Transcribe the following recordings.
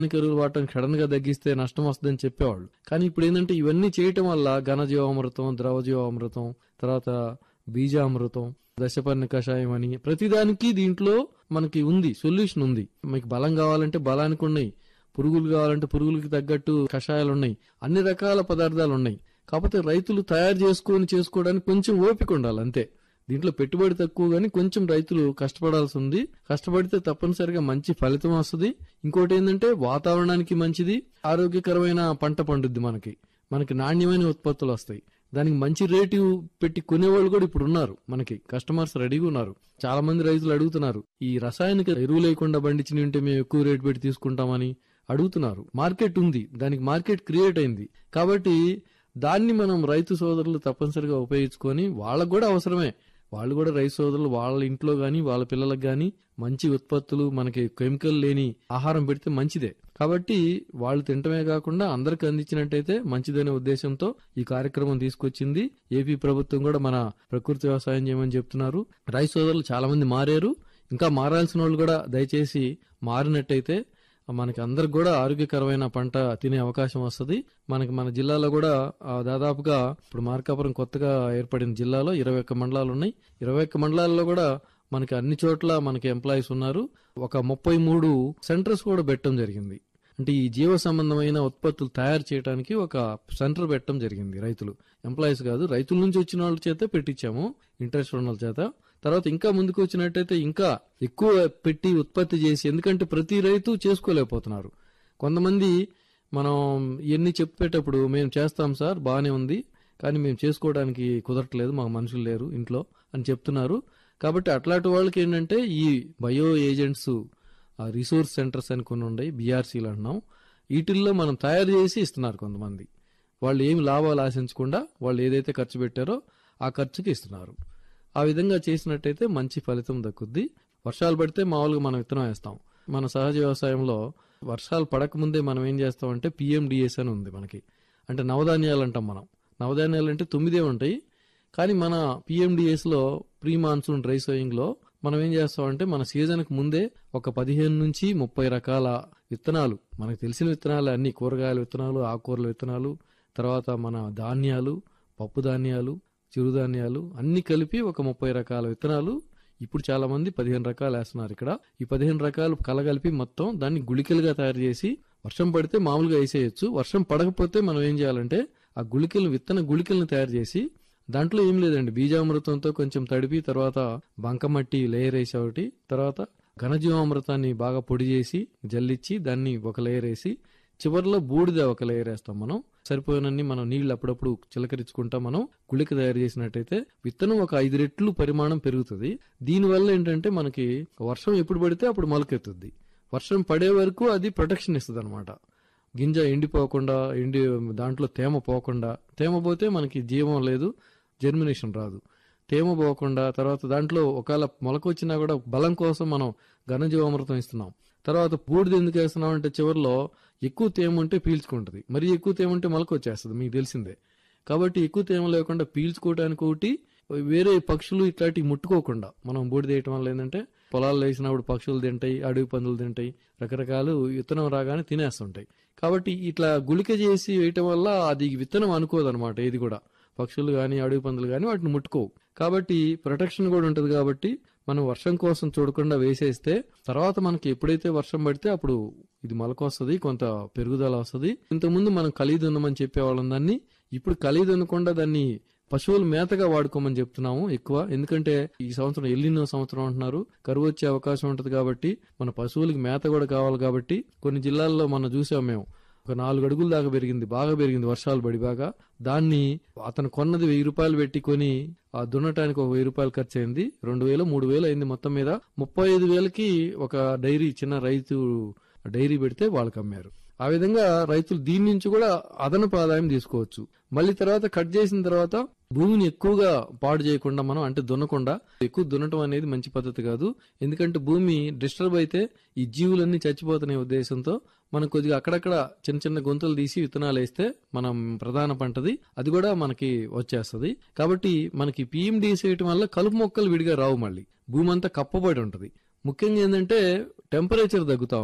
రసాయనిక ఎరువులు వాడటం సడన్ గా తగ్గిస్తే నష్టం వస్తుందని చెప్పేవాళ్ళు కానీ ఇప్పుడు ఏంటంటే ఇవన్నీ చేయటం వల్ల ఘనజీవామృతం ద్రవజీవామృతం తర్వాత బీజామృతం దశపర్ణ కషాయం అని ప్రతిదానికి దీంట్లో మనకి ఉంది సొల్యూషన్ ఉంది మీకు బలం కావాలంటే బలానికి ఉన్నాయి పురుగులు కావాలంటే పురుగులకి తగ్గట్టు కషాయాలు ఉన్నాయి అన్ని రకాల పదార్థాలు ఉన్నాయి కాకపోతే రైతులు తయారు చేసుకొని చేసుకోవడానికి కొంచెం ఓపిక ఉండాలి అంతే దీంట్లో పెట్టుబడి తక్కువ గానీ కొంచెం రైతులు కష్టపడాల్సి ఉంది కష్టపడితే తప్పనిసరిగా మంచి ఫలితం వస్తుంది ఇంకోటి ఏంటంటే వాతావరణానికి మంచిది ఆరోగ్యకరమైన పంట పండుద్ది మనకి మనకి నాణ్యమైన ఉత్పత్తులు వస్తాయి దానికి మంచి రేటు పెట్టి కొనేవాళ్ళు కూడా ఇప్పుడు ఉన్నారు మనకి కస్టమర్స్ రెడీగా ఉన్నారు చాలా మంది రైతులు అడుగుతున్నారు ఈ రసాయనిక ఎరువు లేకుండా పండించిన ఉంటే మేము ఎక్కువ రేటు పెట్టి తీసుకుంటామని అడుగుతున్నారు మార్కెట్ ఉంది దానికి మార్కెట్ క్రియేట్ అయింది కాబట్టి దాన్ని మనం రైతు సోదరులు తప్పనిసరిగా ఉపయోగించుకొని వాళ్ళకు కూడా అవసరమే వాళ్ళు కూడా రైతు సోదరులు వాళ్ళ ఇంట్లో గాని వాళ్ళ పిల్లలకు గాని మంచి ఉత్పత్తులు మనకి కెమికల్ లేని ఆహారం పెడితే మంచిదే కాబట్టి వాళ్ళు తినటమే కాకుండా అందరికి అందించినట్టయితే మంచిదనే ఉద్దేశంతో ఈ కార్యక్రమం తీసుకొచ్చింది ఏపీ ప్రభుత్వం కూడా మన ప్రకృతి వ్యవసాయం చేయమని చెప్తున్నారు రైతు సోదరులు చాలా మంది మారారు ఇంకా మారాల్సిన వాళ్ళు కూడా దయచేసి మారినట్టయితే మనకి అందరికి కూడా ఆరోగ్యకరమైన పంట తినే అవకాశం వస్తుంది మనకి మన జిల్లాలో కూడా ఆ, దాదాపుగా ఇప్పుడు మార్కాపురం కొత్తగా ఏర్పడిన జిల్లాలో ఇరవై ఒక్క మండలాలు ఉన్నాయి ఇరవై ఒక్క మండలాల్లో కూడా మనకి అన్ని చోట్ల మనకి ఎంప్లాయీస్ ఉన్నారు ఒక ముప్పై మూడు సెంటర్స్ కూడా పెట్టడం జరిగింది అంటే ఈ జీవ సంబంధమైన ఉత్పత్తులు తయారు చేయడానికి ఒక సెంటర్ పెట్టడం జరిగింది రైతులు ఎంప్లాయీస్ కాదు రైతుల నుంచి వచ్చిన వాళ్ళ చేత పెట్టించాము ఇంట్రెస్ట్ ఉన్న వాళ్ళ చేత తర్వాత ఇంకా ముందుకు వచ్చినట్టయితే ఇంకా ఎక్కువ పెట్టి ఉత్పత్తి చేసి ఎందుకంటే ప్రతి రైతు చేసుకోలేకపోతున్నారు కొంతమంది మనం ఇవన్నీ చెప్పేటప్పుడు మేము చేస్తాం సార్ బాగానే ఉంది కానీ మేము చేసుకోవడానికి కుదరట్లేదు మాకు మనుషులు లేరు ఇంట్లో అని చెప్తున్నారు కాబట్టి అట్లాంటి వాళ్ళకి ఏంటంటే ఈ బయో ఏజెంట్స్ రిసోర్స్ సెంటర్స్ అని కొన్ని ఉన్నాయి బీఆర్సీలు అంటున్నాం వీటిల్లో మనం తయారు చేసి ఇస్తున్నారు కొంతమంది వాళ్ళు ఏమి లాభాలు ఆశించకుండా వాళ్ళు ఏదైతే ఖర్చు పెట్టారో ఆ ఖర్చుకి ఇస్తున్నారు ఆ విధంగా చేసినట్టయితే మంచి ఫలితం దక్కుద్ది వర్షాలు పడితే మామూలుగా మనం విత్తనం వేస్తాం మన సహజ వ్యవసాయంలో వర్షాలు పడకముందే మనం ఏం చేస్తామంటే పిఎండిఎస్ అని ఉంది మనకి అంటే నవధాన్యాలు అంటాం మనం నవధాన్యాలు అంటే తొమ్మిదే ఉంటాయి కానీ మన పిఎండిఎస్ లో ప్రీ మాన్సూన్ డ్రై సోయింగ్ లో మనం ఏం చేస్తామంటే మన సీజన్ కు ముందే ఒక పదిహేను నుంచి ముప్పై రకాల విత్తనాలు మనకు తెలిసిన విత్తనాలు అన్ని కూరగాయల విత్తనాలు ఆకుకూరల విత్తనాలు తర్వాత మన ధాన్యాలు పప్పు ధాన్యాలు చిరుధాన్యాలు అన్ని కలిపి ఒక ముప్పై రకాల విత్తనాలు ఇప్పుడు చాలా మంది పదిహేను రకాలు వేస్తున్నారు ఇక్కడ ఈ పదిహేను రకాలు కలగలిపి మొత్తం దాన్ని గుళికలుగా తయారు చేసి వర్షం పడితే మామూలుగా వేసేయచ్చు వర్షం పడకపోతే మనం ఏం చేయాలంటే ఆ గుళికలు విత్తన గుళికలను తయారు చేసి దాంట్లో ఏం లేదండి బీజామృతంతో కొంచెం తడిపి తర్వాత బంకమట్టి లేయర్ వేసి ఒకటి తర్వాత ఘనజీవామృతాన్ని బాగా పొడి చేసి జల్లిచ్చి దాన్ని ఒక లేయర్ వేసి చివరిలో బూడిద ఒక లేయర్ వేస్తాం మనం సరిపోయినన్ని మనం నీళ్లు అప్పుడప్పుడు చిలకరించుకుంటా మనం గుళిక తయారు చేసినట్టయితే విత్తనం ఒక ఐదు రెట్లు పరిమాణం పెరుగుతుంది దీనివల్ల ఏంటంటే మనకి వర్షం ఎప్పుడు పడితే అప్పుడు మొలకెత్తుద్ది వర్షం పడే వరకు అది ప్రొటెక్షన్ ఇస్తుంది అనమాట గింజ ఎండిపోకుండా ఎండి దాంట్లో తేమ పోకుండా తేమ పోతే మనకి జీవం లేదు జర్మినేషన్ రాదు తేమ పోకుండా తర్వాత దాంట్లో ఒకవేళ మొలక వచ్చినా కూడా బలం కోసం మనం ఘనజీవామృతం ఇస్తున్నాం తర్వాత బూడిద ఎందుకు వేస్తున్నాం అంటే చివరిలో ఎక్కువ తేమ ఉంటే పీల్చుకుంటది మరి ఎక్కువ తేమ ఉంటే మొలక వచ్చేస్తుంది మీకు తెలిసిందే కాబట్టి ఎక్కువ తేమ లేకుండా పీల్చుకోవడానికి ఒకటి వేరే పక్షులు ఇట్లాంటివి ముట్టుకోకుండా మనం బూడిద వేయటం వల్ల ఏంటంటే పొలాల్లో వేసినప్పుడు పక్షులు తింటాయి అడవి పందులు తింటాయి రకరకాలు విత్తనం రాగానే తినేస్తుంటాయి కాబట్టి ఇట్లా గుళిక చేసి వేయటం వల్ల అది విత్తనం అనుకోదన్నమాట ఇది కూడా పక్షులు గాని అడవి పందులు గాని వాటిని ముట్టుకోవు కాబట్టి ప్రొటెక్షన్ కూడా ఉంటది కాబట్టి మనం వర్షం కోసం చూడకుండా వేసేస్తే తర్వాత మనకి ఎప్పుడైతే వర్షం పడితే అప్పుడు ఇది మొలక వస్తుంది కొంత పెరుగుదల వస్తుంది ఇంతకుముందు మనం ఖలీదు ఉందమని చెప్పేవాళ్ళం దాన్ని ఇప్పుడు ఖలీదు అనకుండా దాన్ని పశువుల మేతగా వాడుకోమని చెప్తున్నాము ఎక్కువ ఎందుకంటే ఈ సంవత్సరం ఎల్లినో సంవత్సరం అంటున్నారు కరువు వచ్చే అవకాశం ఉంటది కాబట్టి మన పశువులకి మేత కూడా కావాలి కాబట్టి కొన్ని జిల్లాల్లో మనం చూసాం మేము ఒక నాలుగు అడుగుల దాకా పెరిగింది బాగా పెరిగింది వర్షాలు పడి బాగా దాన్ని అతను కొన్నది వెయ్యి రూపాయలు పెట్టి కొని ఆ దున్నటానికి ఒక వెయ్యి రూపాయలు ఖర్చు అయింది రెండు వేలు మూడు వేలు అయింది మొత్తం మీద ముప్పై ఐదు వేలకి ఒక డైరీ చిన్న రైతు డైరీ పెడితే వాళ్ళకి అమ్మారు ఆ విధంగా రైతులు దీని నుంచి కూడా అదనపు ఆదాయం తీసుకోవచ్చు మళ్ళీ తర్వాత కట్ చేసిన తర్వాత భూమిని ఎక్కువగా పాడు చేయకుండా మనం అంటే దున్నకుండా ఎక్కువ దున్నటం అనేది మంచి పద్ధతి కాదు ఎందుకంటే భూమి డిస్టర్బ్ అయితే ఈ జీవులన్నీ చచ్చిపోతున్న ఉద్దేశంతో మనం కొద్దిగా అక్కడక్కడ చిన్న చిన్న గుంతలు తీసి విత్తనాలు వేస్తే మనం ప్రధాన పంటది అది కూడా మనకి వచ్చేస్తది కాబట్టి మనకి పిఎండిఎస్ వేయటం వల్ల కలుపు మొక్కలు విడిగా రావు మళ్ళీ భూమి అంతా కప్పబడి ఉంటది ముఖ్యంగా ఏంటంటే టెంపరేచర్ తగ్గుతా ఉంది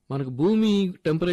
మనకు భూమి టెంపరేచర్